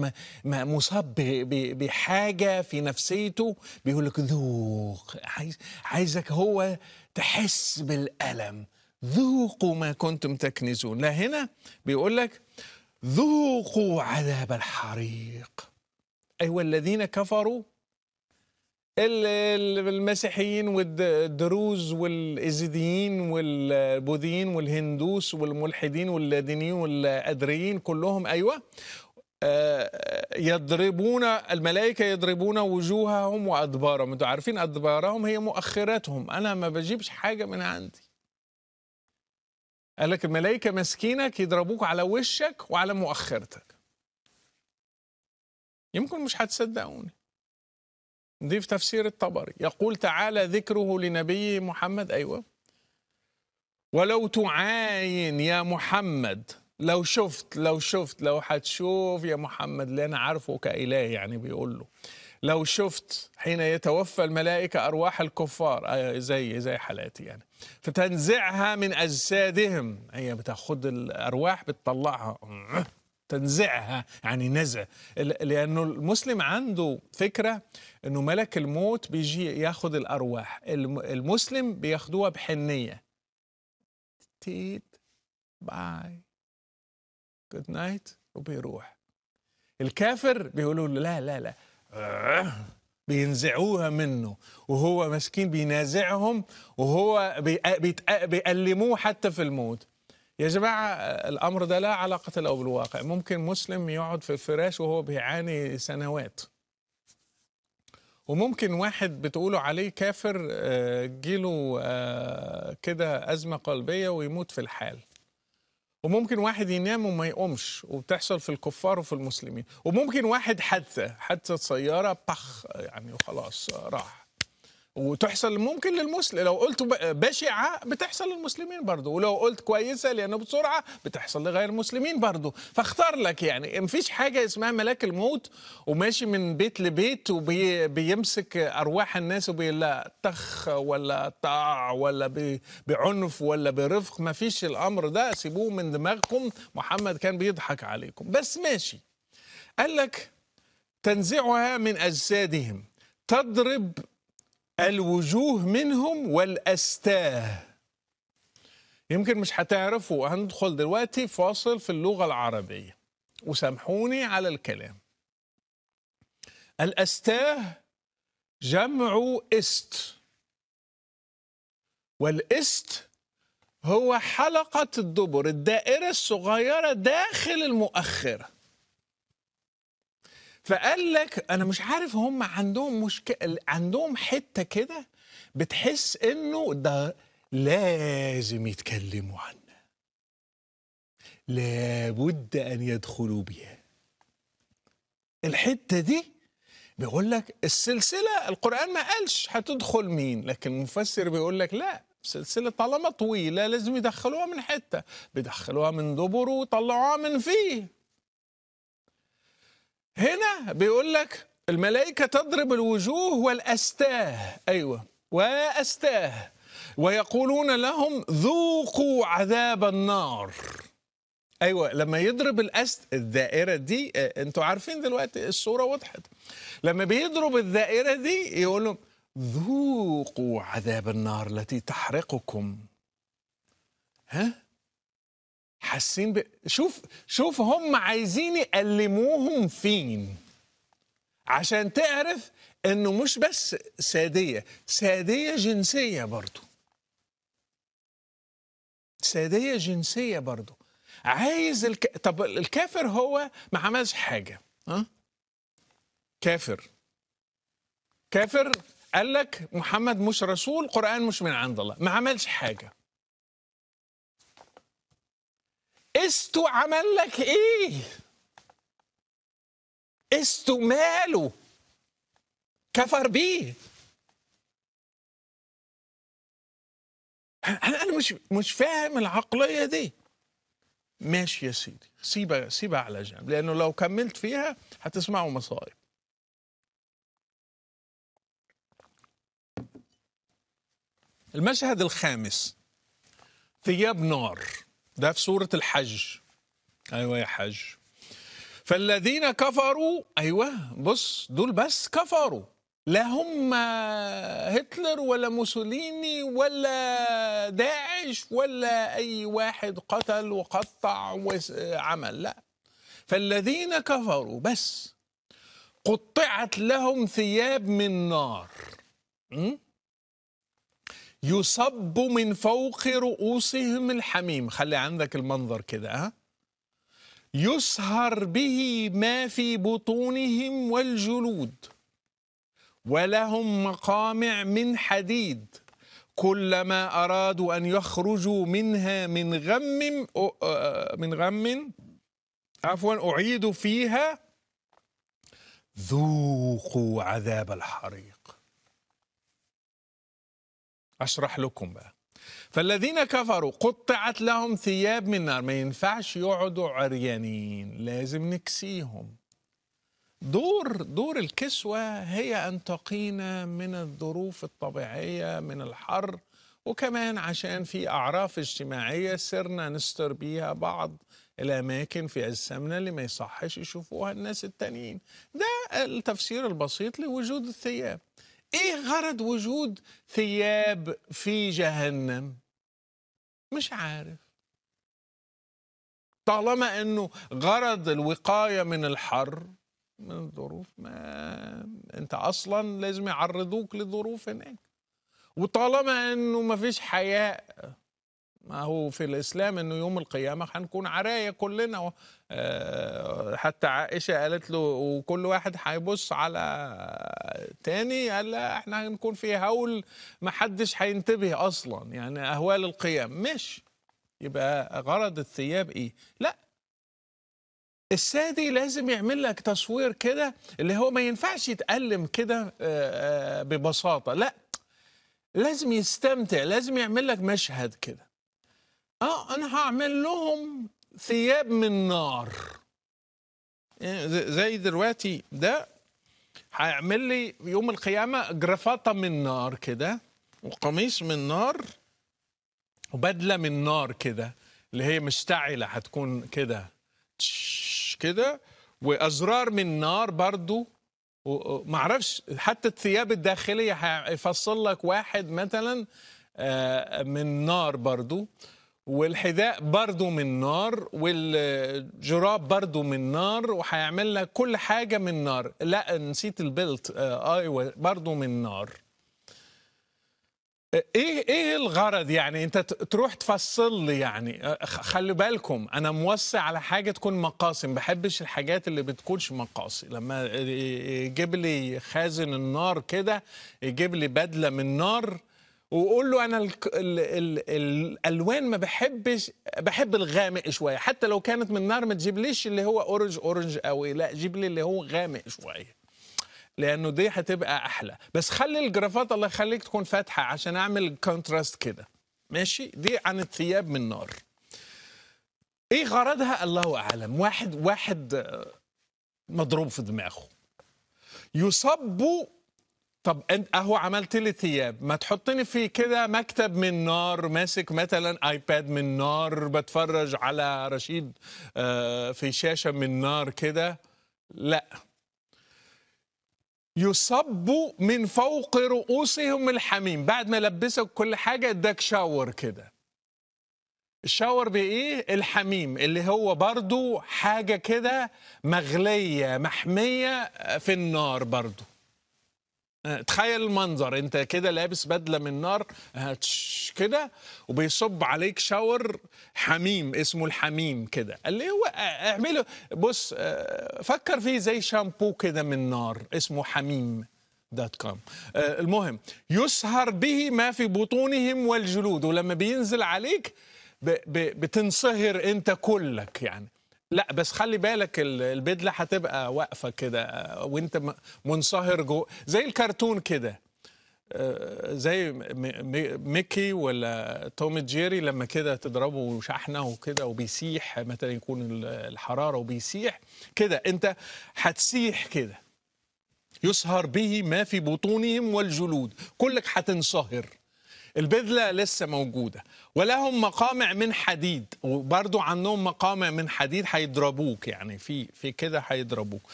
م- م- مصاب ب- ب- بحاجه في نفسيته بيقول لك ذوق عايز عايزك هو تحس بالالم ذوقوا ما كنتم تكنزون لا هنا بيقول لك ذوقوا عذاب الحريق ايوه الذين كفروا ال- ال- المسيحيين والدروز والإزيديين والبوذيين والهندوس والملحدين واللادينيين والأدريين كلهم أيوة آه، يضربون الملائكة يضربون وجوههم وأدبارهم انتوا عارفين أدبارهم هي مؤخراتهم أنا ما بجيبش حاجة من عندي قال لك الملائكة ماسكينك يضربوك على وشك وعلى مؤخرتك يمكن مش هتصدقوني دي في تفسير الطبري يقول تعالى ذكره لنبيه محمد أيوة ولو تعاين يا محمد لو شفت لو شفت لو هتشوف يا محمد اللي أنا عارفه كإله يعني بيقول له لو شفت حين يتوفى الملائكة أرواح الكفار آه، زي زي حالاتي يعني فتنزعها من أجسادهم هي بتاخد الأرواح بتطلعها تنزعها يعني نزع ل- لأنه المسلم عنده فكرة أنه ملك الموت بيجي ياخد الأرواح الم- المسلم بياخدوها بحنية تيت باي جود نايت وبيروح الكافر بيقولوا له لا لا لا آه، بينزعوها منه وهو مسكين بينازعهم وهو بي- بيتأ- بيألموه حتى في الموت يا جماعة الأمر ده لا علاقة له بالواقع ممكن مسلم يقعد في الفراش وهو بيعاني سنوات وممكن واحد بتقولوا عليه كافر آه، جيله آه، كده أزمة قلبية ويموت في الحال وممكن واحد ينام وما يقومش وبتحصل في الكفار وفي المسلمين وممكن واحد حادثة حادثة سيارة بخ يعني وخلاص آه، راح وتحصل ممكن للمسلم لو قلت ب- بشعة بتحصل للمسلمين برضو ولو قلت كويسة لأنه بسرعة بتحصل لغير المسلمين برضو فاختار لك يعني مفيش حاجة اسمها ملاك الموت وماشي من بيت لبيت وبيمسك أرواح الناس وبي لا تخ ولا طاع ولا ب- بعنف ولا برفق مفيش الأمر ده سيبوه من دماغكم محمد كان بيضحك عليكم بس ماشي قال لك تنزعها من أجسادهم تضرب الوجوه منهم والأستاه يمكن مش هتعرفوا هندخل دلوقتي فاصل في اللغة العربية وسامحوني على الكلام الأستاه جمع است والإست هو حلقة الدبر الدائرة الصغيرة داخل المؤخرة فقال لك انا مش عارف هم عندهم مشكله عندهم حته كده بتحس انه ده لازم يتكلموا عنها لابد ان يدخلوا بها الحته دي بيقول لك السلسله القران ما قالش هتدخل مين لكن المفسر بيقول لك لا السلسله طالما طويله لازم يدخلوها من حته بيدخلوها من دبره ويطلعوها من فيه هنا بيقول لك الملائكة تضرب الوجوه والأستاه أيوة وأستاه ويقولون لهم ذوقوا عذاب النار أيوة لما يضرب الأست الدائرة دي آه، أنتوا عارفين دلوقتي الصورة وضحت لما بيضرب الدائرة دي يقول لهم ذوقوا عذاب النار التي تحرقكم ها حاسين ب... شوف شوف هم عايزين يألموهم فين عشان تعرف انه مش بس سادية سادية جنسية برضو سادية جنسية برضو عايز الك... طب الكافر هو ما عملش حاجة ها كافر كافر قال لك محمد مش رسول قرآن مش من عند الله ما عملش حاجة استو عمل لك ايه استو ماله كفر بيه انا أنا مش مش فاهم العقليه دي ماشي يا سيدي سيبها سيبها على جنب لانه لو كملت فيها هتسمعوا مصايب المشهد الخامس ثياب نار ده في سورة الحج أيوة يا حج فالذين كفروا ايوه بص دول بس كفروا لا هم هتلر ولا موسوليني ولا داعش ولا اي واحد قتل وقطع وعمل لا فالذين كفروا بس قطعت لهم ثياب من نار م? يصب من فوق رؤوسهم الحميم خلي عندك المنظر كده ها يسهر به ما في بطونهم والجلود ولهم مقامع من حديد كلما أرادوا أن يخرجوا منها من غم من غم عفوا أعيدوا فيها ذوقوا عذاب الحريق أشرح لكم بقى فالذين كفروا قطعت لهم ثياب من نار ما ينفعش يقعدوا عريانين لازم نكسيهم دور دور الكسوة هي أن تقينا من الظروف الطبيعية من الحر وكمان عشان في أعراف اجتماعية صرنا نستر بيها بعض الأماكن في أجسامنا اللي ما يصحش يشوفوها الناس التانيين ده التفسير البسيط لوجود الثياب إيه غرض وجود ثياب في جهنم مش عارف طالما أنه غرض الوقاية من الحر من الظروف ما انت اصلا لازم يعرضوك لظروف هناك وطالما انه ما فيش حياء ما هو في الاسلام انه يوم القيامه هنكون عرايا كلنا حتى عائشه قالت له وكل واحد هيبص على تاني قال لا احنا هنكون في هول ما حدش هينتبه اصلا يعني اهوال القيام مش يبقى غرض الثياب ايه لا السادي لازم يعمل لك تصوير كده اللي هو ما ينفعش يتألم كده ببساطة لا لازم يستمتع لازم يعمل لك مشهد كده اه انا هعمل لهم ثياب من نار زي دلوقتي ده هيعمل لي يوم القيامة جرافطة من نار كده وقميص من نار وبدلة من نار كده اللي هي مشتعلة هتكون كده كده وازرار من نار برضو معرفش حتى الثياب الداخليه هيفصل لك واحد مثلا من نار برضو والحذاء برضو من نار والجراب برضو من نار وهيعمل لك كل حاجه من نار لا نسيت البلت ايوه برضو من نار ايه ايه الغرض يعني انت تروح تفصل لي يعني خلي بالكم انا موسع على حاجه تكون مقاسي ما بحبش الحاجات اللي بتكونش مقاسي لما يجيب لي خازن النار كده يجيب لي بدله من نار وقول له انا ال ال ال الالوان ما بحبش بحب الغامق شويه حتى لو كانت من نار ما تجيبليش اللي هو اورنج اورنج قوي لا جيب لي اللي هو غامق شويه لانه دي هتبقى احلى بس خلي الجرافات الله يخليك تكون فاتحه عشان اعمل كونتراست كده ماشي دي عن الثياب من نار ايه غرضها الله اعلم واحد واحد مضروب في دماغه يصب طب انت اهو عملت لي ثياب ما تحطني في كده مكتب من نار ماسك مثلا ايباد من نار بتفرج على رشيد في شاشه من نار كده لا يصب من فوق رؤوسهم الحميم بعد ما لبسك كل حاجة اداك شاور كده الشاور بإيه؟ الحميم اللي هو برضو حاجة كده مغلية محمية في النار برضو تخيل المنظر انت كده لابس بدله من نار كده وبيصب عليك شاور حميم اسمه الحميم كده اللي هو اعمله بص فكر فيه زي شامبو كده من نار اسمه حميم دوت كوم المهم يسهر به ما في بطونهم والجلود ولما بينزل عليك بتنصهر انت كلك يعني لا بس خلي بالك البدله هتبقى واقفه كده وانت منصهر جو زي الكرتون كده زي ميكي ولا توم جيري لما كده تضربه شحنه وكده وبيسيح مثلا يكون الحراره وبيسيح كده انت هتسيح كده يسهر به ما في بطونهم والجلود كلك هتنصهر البذلة لسه موجودة ولهم مقامع من حديد وبرضو عنهم مقامع من حديد هيضربوك يعني في في كده هيضربوك